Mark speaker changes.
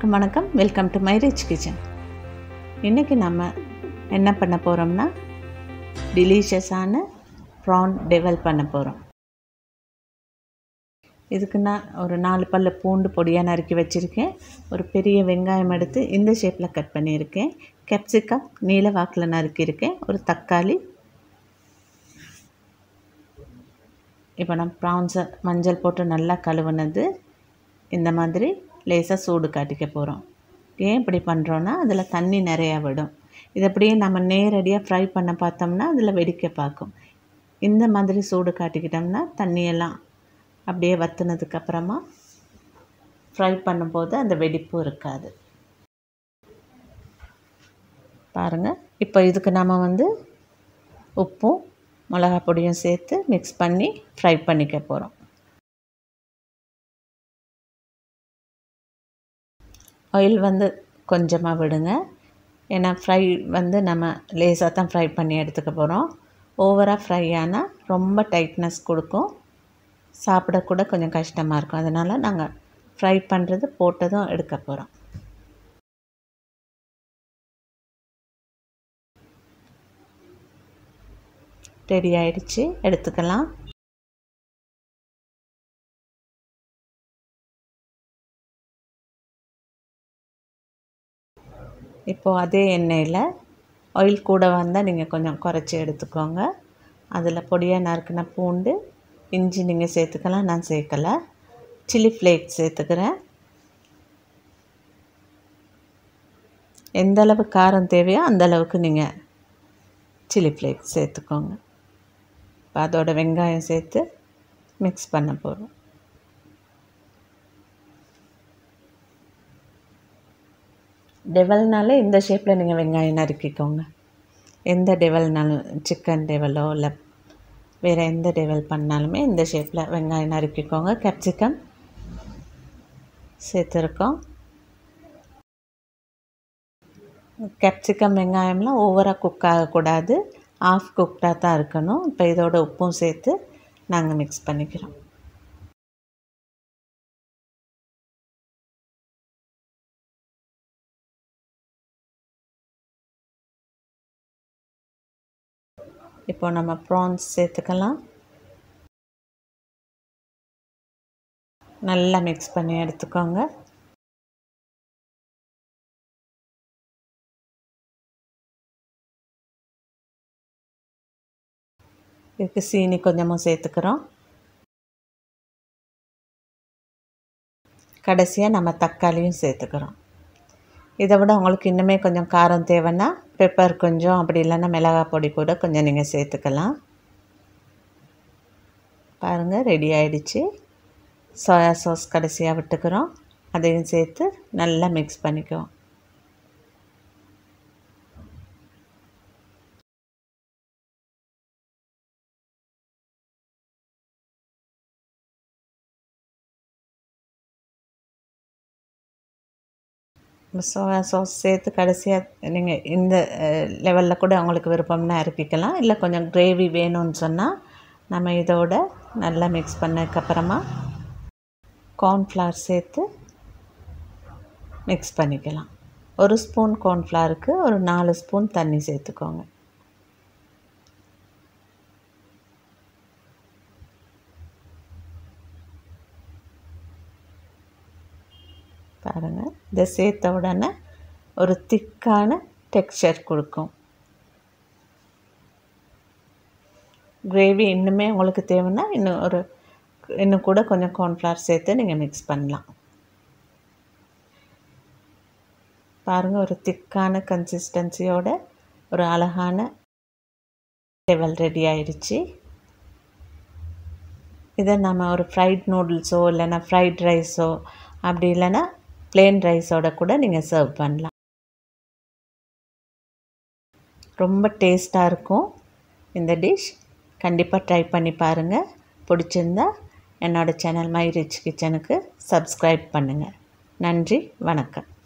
Speaker 1: எல்லாருக்கும் வணக்கம் welcome to my rich kitchen இன்றைக்கி நம்ம என்ன பண்ண போகிறோம்னா டிலீஷியஸான ப்ரான் டெவல் பண்ண போகிறோம் இதுக்கு நான் ஒரு நாலு பல்ல பூண்டு பொடியாக நறுக்கி வச்சுருக்கேன் ஒரு பெரிய வெங்காயம் எடுத்து இந்த ஷேப்பில் கட் பண்ணியிருக்கேன் கேப்சிகம் நீல வாக்கில் நறுக்கியிருக்கேன் ஒரு தக்காளி இப்போ நான் ப்ரான்ஸை மஞ்சள் போட்டு நல்லா கழுவுனது இந்த மாதிரி லேசாக சூடு காட்டிக்க போகிறோம் ஏன் இப்படி பண்ணுறோன்னா அதில் தண்ணி நிறையா விடும் இது அப்படியே நம்ம நேரடியாக ஃப்ரை பண்ண பார்த்தோம்னா அதில் வெடிக்க பார்க்கும் இந்த மாதிரி சூடு காட்டிக்கிட்டோம்னா தண்ணியெல்லாம் அப்படியே வற்றுனதுக்கப்புறமா ஃப்ரை பண்ணும்போது அந்த வெடிப்பு இருக்காது பாருங்கள் இப்போ இதுக்கு நம்ம வந்து உப்பும் மிளகா பொடியும் சேர்த்து மிக்ஸ் பண்ணி ஃப்ரை பண்ணிக்க போகிறோம் ஆயில் வந்து கொஞ்சமாக விடுங்க ஏன்னா ஃப்ரை வந்து நம்ம லேசாக தான் ஃப்ரை பண்ணி எடுத்துக்க போகிறோம் ஓவராக ஃப்ரை ஆனால் ரொம்ப டைட்னஸ் கொடுக்கும் சாப்பிடக்கூட கொஞ்சம் கஷ்டமாக இருக்கும் அதனால் நாங்கள் ஃப்ரை பண்ணுறது போட்டதும் எடுக்க போகிறோம் ரெடி ஆயிடுச்சு எடுத்துக்கலாம் இப்போது அதே எண்ணெயில் ஆயில் கூட வந்தால் நீங்கள் கொஞ்சம் குறைச்சி எடுத்துக்கோங்க அதில் பொடியாக நறுக்கின பூண்டு இஞ்சி நீங்கள் சேர்த்துக்கலாம் நான் சேர்க்கலை சில்லி ஃப்ளேக்ஸ் சேர்த்துக்கிறேன் எந்த அளவு காரம் தேவையோ அந்த அளவுக்கு நீங்கள் சில்லி ஃப்ளேக்ஸ் சேர்த்துக்கோங்க இப்போ அதோட வெங்காயம் சேர்த்து மிக்ஸ் பண்ண போகிறோம் டெவல்னாலே இந்த ஷேப்பில் நீங்கள் வெங்காயம் நறுக்கிக்கோங்க எந்த டெவல்னாலும் சிக்கன் டெவலோ இல்லை வேறு எந்த டெவல் பண்ணாலுமே இந்த ஷேப்பில் வெங்காயம் நறுக்கிக்கோங்க கேப்சிகம் சேர்த்துருக்கோம் கேப்சிகம் வெங்காயம்லாம் ஓவராக குக் ஆகக்கூடாது ஆஃப் குக்டாக தான் இருக்கணும் இப்போ இதோட உப்பும் சேர்த்து நாங்கள் மிக்ஸ் பண்ணிக்கிறோம் இப்போ நம்ம ப்ரான்ஸ் சேர்த்துக்கலாம் நல்லா மிக்ஸ் பண்ணி எடுத்துக்கோங்க இதுக்கு சீனி கொஞ்சமாக சேர்த்துக்கிறோம் கடைசியாக நம்ம தக்காளியும் சேர்த்துக்கிறோம் இதை விட உங்களுக்கு இன்னுமே கொஞ்சம் காரம் தேவைன்னா பெப்பர் கொஞ்சம் அப்படி இல்லைன்னா மிளகாய் பொடி கூட கொஞ்சம் நீங்கள் சேர்த்துக்கலாம் பாருங்கள் ரெடி ஆகிடுச்சு சோயா சாஸ் கடைசியாக விட்டுக்கிறோம் அதையும் சேர்த்து நல்லா மிக்ஸ் பண்ணிக்குவோம் சோயா சாஸ் சேர்த்து கடைசியாக நீங்கள் இந்த லெவலில் கூட உங்களுக்கு விருப்பம்னா இறக்கிக்கலாம் இல்லை கொஞ்சம் கிரேவி வேணும்னு சொன்னால் நம்ம இதோட நல்லா மிக்ஸ் பண்ணதுக்கப்புறமா கார்ன்ஃப்ளவர் சேர்த்து மிக்ஸ் பண்ணிக்கலாம் ஒரு ஸ்பூன் கார்ன்ஃப்ளவருக்கு ஒரு நாலு ஸ்பூன் தண்ணி சேர்த்துக்கோங்க பாருங்கள் இதை சேர்த்த உடனே ஒரு திக்கான டெக்ஸ்சர் கொடுக்கும் கிரேவி இன்னுமே உங்களுக்கு தேவைன்னா இன்னும் ஒரு இன்னும் கூட கொஞ்சம் கார்ன்ஃப்ளவர் சேர்த்து நீங்கள் மிக்ஸ் பண்ணலாம் பாருங்கள் ஒரு திக்கான கன்சிஸ்டன்சியோட ஒரு அழகான லெவல் ரெடி ஆயிடுச்சு இதை நம்ம ஒரு ஃப்ரைட் நூடுல்ஸோ இல்லைன்னா ஃப்ரைட் ரைஸோ அப்படி இல்லைன்னா பிளேன் ரைஸோட கூட நீங்கள் சர்வ் பண்ணலாம் ரொம்ப டேஸ்ட்டாக இருக்கும் இந்த டிஷ் கண்டிப்பாக ட்ரை பண்ணி பாருங்கள் பிடிச்சிருந்தா என்னோடய சேனல் மை ரிச் கிச்சனுக்கு சப்ஸ்கிரைப் பண்ணுங்கள் நன்றி வணக்கம்